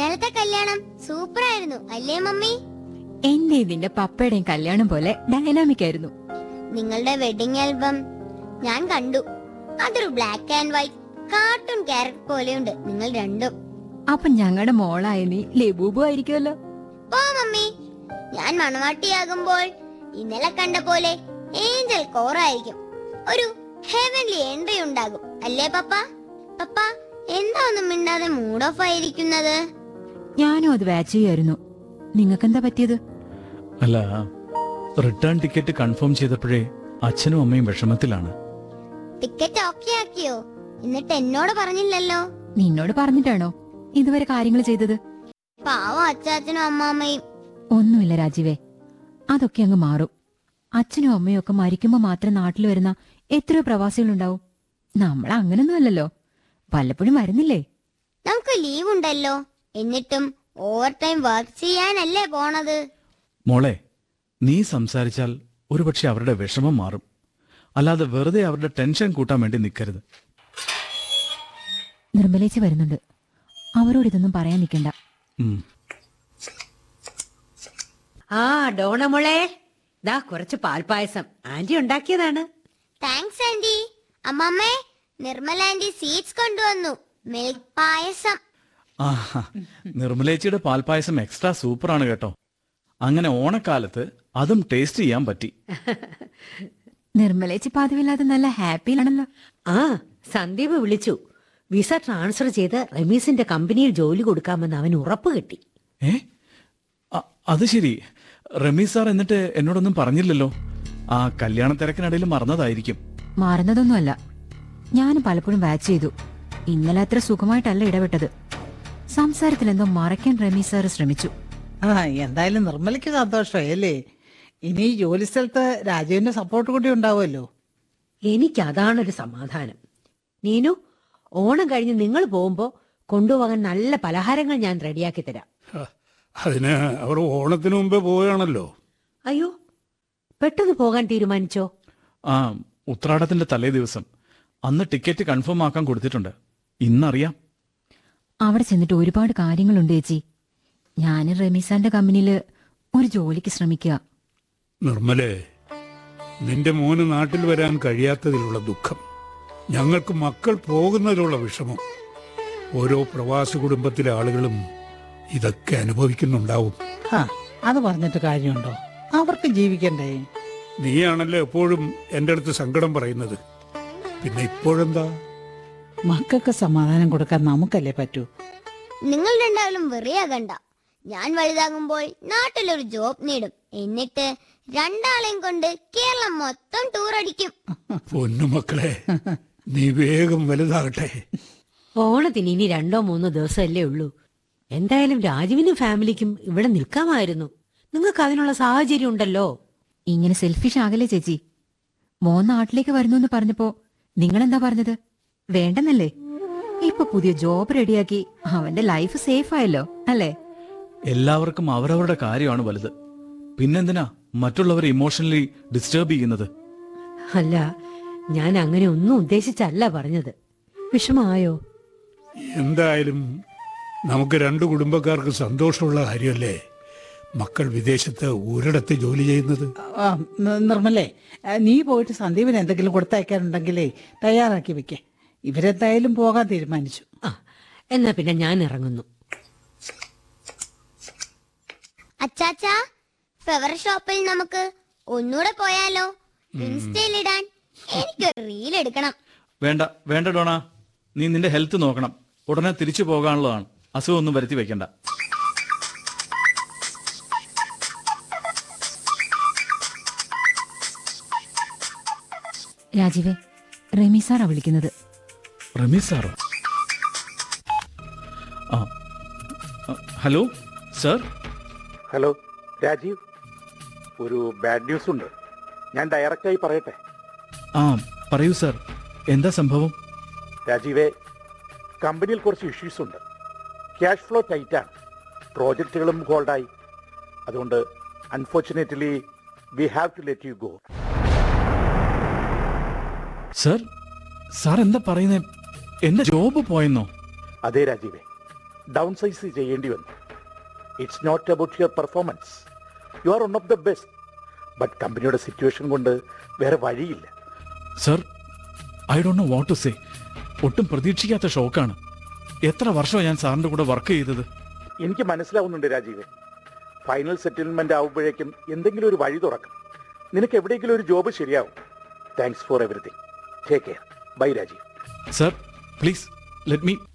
ഇന്നലത്തെ കല്യാണം സൂപ്പർ ആയിരുന്നു അല്ലേ മമ്മി എന്റെ ഇതിന്റെ പപ്പയുടെയും കല്യാണം പോലെ ഡൈനാമിക് ആയിരുന്നു നിങ്ങളുടെ വെഡിങ് ആൽബം ഞാൻ കണ്ടു അതൊരു black and white cartoon character പോലെയുണ്ട് നിങ്ങൾ രണ്ടും അപ്പൊ ഞങ്ങളുടെ മോളായ നീ ലബൂബു ആയിരിക്കുമല്ലോ പോ മമ്മി ഞാൻ മണവാട്ടിയാകുമ്പോൾ ഇന്നലെ കണ്ട പോലെ ഏഞ്ചൽ കോറായിരിക്കും ഒരു ഹെവൻലി എൻട്രി ഉണ്ടാകും അല്ലേ പപ്പ പപ്പ എന്താ ഒന്നും മിണ്ടാതെ മൂഡ് ഓഫ് ആയിരിക്കുന്നത് ഞാനും അത് വാച്ച് ചെയ്യായിരുന്നു നിങ്ങൾക്കെന്താ പറ്റിയത് അല്ല റിട്ടേൺ ടിക്കറ്റ് കൺഫേം ചെയ്തപ്പോഴേ അച്ഛനും അമ്മയും വിഷമത്തിലാണ് ടിക്കറ്റ് ഓക്കെ ആക്കിയോ എന്നിട്ട് എന്നോട് പറഞ്ഞില്ലല്ലോ നിന്നോട് പറഞ്ഞിട്ടാണോ ഇതുവരെ കാര്യങ്ങൾ ചെയ്തത് പാവം അച്ചാച്ചനും അമ്മാമ്മയും ഒന്നുമില്ല രാജീവേ അതൊക്കെ അങ്ങ് മാറും അച്ഛനും അമ്മയും ഒക്കെ മരിക്കുമ്പോ മാത്രം നാട്ടിൽ വരുന്ന എത്രയോ പ്രവാസികളുണ്ടാവും നമ്മൾ അങ്ങനൊന്നും അല്ലല്ലോ വല്ലപ്പോഴും വരുന്നില്ലേ നമുക്ക് ലീവ് ഉണ്ടല്ലോ എന്നിട്ടും ഓവർ ടൈം വർക്ക് ചെയ്യാനല്ലേ പോണത് മോളെ നീ സംസാരിച്ചാൽ ഒരുപക്ഷെ അവരുടെ വിഷമം മാറും അല്ലാതെ വെറുതെ അവരുടെ ടെൻഷൻ കൂട്ടാൻ വേണ്ടി നിൽക്കരുത് നിർമ്മലേച്ചി വരുന്നുണ്ട് അവരോട് ഇതൊന്നും പറയാൻ നിൽക്കണ്ട ഉം. ആ ഡോണമോളെ ദാ കുറച്ച് പാൽപ്പായസം ആന്റി ഉണ്ടാക്കിയതാണ് താങ്ക്സ് ആന്റി അമ്മമ്മേ നിർമ്മല ആന്റി സീഡ്സ് കൊണ്ടുവന്നു മിൽക്ക് പായസം ആഹാ നിർമ്മലേച്ചിയുടെ പാൽപ്പായസം എക്സ്ട്രാ സൂപ്പറാണ് കേട്ടോ അങ്ങനെ ഓണക്കാലത്ത് അതും ടേസ്റ്റ് ചെയ്യാൻ പറ്റി നിർമ്മലേച്ചി പതിവില്ലാതെ നല്ല ഹാപ്പിയിലാണല്ലോ ആ സന്ദീപ് വിളിച്ചു വിസ ട്രാൻസ്ഫർ ചെയ്ത് റമീസിന്റെ കമ്പനിയിൽ ജോലി കൊടുക്കാമെന്ന് അവൻ ഉറപ്പ് കിട്ടി ഏ അ- അത് ശരി റമീസ് സാർ എന്നിട്ട് എന്നോടൊന്നും പറഞ്ഞില്ലല്ലോ ആ കല്യാണ തിരക്കിനിടയിൽ മറന്നതായിരിക്കും മാറുന്നതൊന്നുമല്ല ഞാൻ പലപ്പോഴും വാച്ച് ചെയ്തു ഇന്നലെ അത്ര സുഖമായിട്ടല്ല ഇടപെട്ടത് സംസാരത്തിൽ എന്തോ മറയ്ക്കാൻ റമീ സാർ ശ്രമിച്ചു ആ എന്തായാലും നിർമ്മലയ്ക്ക് സന്തോഷമായി ഇനി ഈ ജോലി സ്ഥലത്ത് രാജുവിന്റെ സപ്പോർട്ട് കൂടി ഉണ്ടാവുമല്ലോ എനിക്ക് അതാണൊരു സമാധാനം നീനു ഓണം കഴിഞ്ഞ് നിങ്ങൾ പോകുമ്പോ കൊണ്ടുപോകാൻ നല്ല പലഹാരങ്ങൾ ഞാൻ റെഡിയാക്കി തരാം ഹ, അതിന് അവർ ഓണത്തിന് മുമ്പേ പോവുകയാണല്ലോ അയ്യോ പെട്ടെന്ന് പോകാൻ തീരുമാനിച്ചോ ആ ഉത്രാടത്തിന്റെ തലേ ദിവസം അന്ന് ടിക്കറ്റ് കൺഫേം ആക്കാൻ കൊടുത്തിട്ടുണ്ട് ഇന്നറിയാം അവിടെ ചെന്നിട്ട് ഒരുപാട് കാര്യങ്ങളുണ്ട് ചേച്ചി ഞാൻ റമീസാന്റെ കമ്പനിയില് ഒരു ജോലിക്ക് ശ്രമിക്കുക നിർമ്മലേ നിന്റെ മോന് നാട്ടിൽ വരാൻ കഴിയാത്തതിലുള്ള ദുഃഖം ഞങ്ങൾക്ക് മക്കൾ പോകുന്നതിലുള്ള വിഷമം ഓരോ പ്രവാസി കുടുംബത്തിലെ ആളുകളും ഇതൊക്കെ അനുഭവിക്കുന്നുണ്ടാവും ആ അത് പറഞ്ഞിട്ട് കാര്യമുണ്ടോ അവർക്ക് ജീവിക്കണ്ടേ നീയാണല്ലോ എപ്പോഴും എൻ്റെ അടുത്ത് സങ്കടം പറയുന്നത് പിന്നെ ഇപ്പോഴെന്താ മക്കൾക്ക് സമാധാനം കൊടുക്കാൻ നമുക്കല്ലേ പറ്റൂ നിങ്ങൾ രണ്ടാളും വെറിയാകണ്ട ഞാൻ വലുതാകുമ്പോൾ നാട്ടിലൊരു ജോബ് നേടും എന്നിട്ട് രണ്ടാളെയും കൊണ്ട് കേരളം മൊത്തം ടൂർ അടിക്കും പൊന്നുമക്കളെ നീ വേഗം വലുതാകട്ടെ ഓണത്തിന് ഇനി രണ്ടോ മൂന്നോ ദിവസമല്ലേ ഉള്ളൂ എന്തായാലും രാജുവിനും ഫാമിലിക്കും ഇവിടെ നിൽക്കാമായിരുന്നു നിങ്ങൾക്ക് അതിനുള്ള സാഹചര്യം ഉണ്ടല്ലോ ഇങ്ങനെ സെൽഫിഷ് ആകല്ലേ ചേച്ചി മോൻ നാട്ടിലേക്ക് വരുന്നു എന്ന് പറഞ്ഞപ്പോ നിങ്ങളെന്താ പറഞ്ഞത് വേണ്ടെന്നല്ലേ ഇപ്പൊ പുതിയ ജോബ് റെഡിയാക്കി അവന്റെ ലൈഫ് സേഫ് ആയല്ലോ അല്ലേ എല്ലാവർക്കും അവരവരുടെ കാര്യമാണ് വലുത് പിന്നെന്തിനാ മറ്റുള്ളവരെ ഇമോഷണലി ഡിസ്റ്റർബ് ചെയ്യുന്നത് അല്ല ഞാൻ അങ്ങനെ ഒന്നും ഉദ്ദേശിച്ചല്ല പറഞ്ഞത് വിഷമായോ എന്തായാലും നമുക്ക് രണ്ടു കുടുംബക്കാർക്ക് സന്തോഷമുള്ള കാര്യമല്ലേ മക്കൾ വിദേശത്ത് ഒരിടത്ത് ജോലി ചെയ്യുന്നത് ആ, ന- നിർമ്മലേ ആ, നീ പോയിട്ട് സന്ദീപിന് എന്തെങ്കിലും കൊടുത്തയക്കാനുണ്ടെങ്കിലേ തയ്യാറാക്കി വെക്കേ ഇവരെന്തായാലും പോകാൻ തീരുമാനിച്ചു ആ എന്നാ പിന്നെ ഞാൻ ഇറങ്ങുന്നു അച്ചാച്ചാ ഫ്ലവർ ഷോപ്പിൽ നമുക്ക് ഒന്നുകൂടെ പോയാലോ ഇൻസ്റ്റയിൽ ഇടാൻ എനിക്കൊരു റീൽ എടുക്കണം വേണ്ട വേണ്ട ഡോണ നീ നിന്റെ ഹെൽത്ത് നോക്കണം ഉടനെ തിരിച്ചു പോകാനുള്ളതാണ് അസുഖമൊന്നും വരുത്തി വെക്കണ്ട രാജീവേ റമീ സാറാ വിളിക്കുന്നത് റമീസ് സാറോ ആ ആ, ഹലോ സർ ഹലോ രാജീവ് ഒരു ബാഡ് ന്യൂസ് ഉണ്ട് ഞാൻ ഡയറക്റ്റായി പറയട്ടെ ആ പറയൂ സർ എന്താ സംഭവം രാജീവെ കമ്പനിയിൽ കുറച്ച് ഇഷ്യൂസ് ഉണ്ട് ക്യാഷ് ഫ്ലോ ടൈറ്റാണ് പ്രോജക്റ്റുകളും ഹോൾഡായി അതുകൊണ്ട് unfortunately we have to let you go sir sir എന്താ പറയുന്നേ എന്റെ ജോബ് പോയെന്നോ അതെ രാജീവെ ഡൗൺ സൈസ് ചെയ്യേണ്ടി വന്നു it's not about your performance you are one of the best but കമ്പനിയുടെ സിറ്റുവേഷൻ കൊണ്ട് വേറെ വഴിയില്ല sir I don't know what to say ഒട്ടും പ്രതീക്ഷിക്കാത്ത ഷോക്കാണ് എത്ര വർഷമാണ് ഞാൻ സാറിന്റെ കൂടെ വർക്ക് ചെയ്തത് എനിക്ക് മനസ്സിലാവുന്നുണ്ട് രാജീവ് ഫൈനൽ സെറ്റിൽമെന്റ് ആവുമ്പോഴേക്കും എന്തെങ്കിലും ഒരു വഴി തുറക്കും നിനക്ക് എവിടെയെങ്കിലും ഒരു ജോബ് ശരിയാവും thanks for everything take care bye Rajeev sir please let me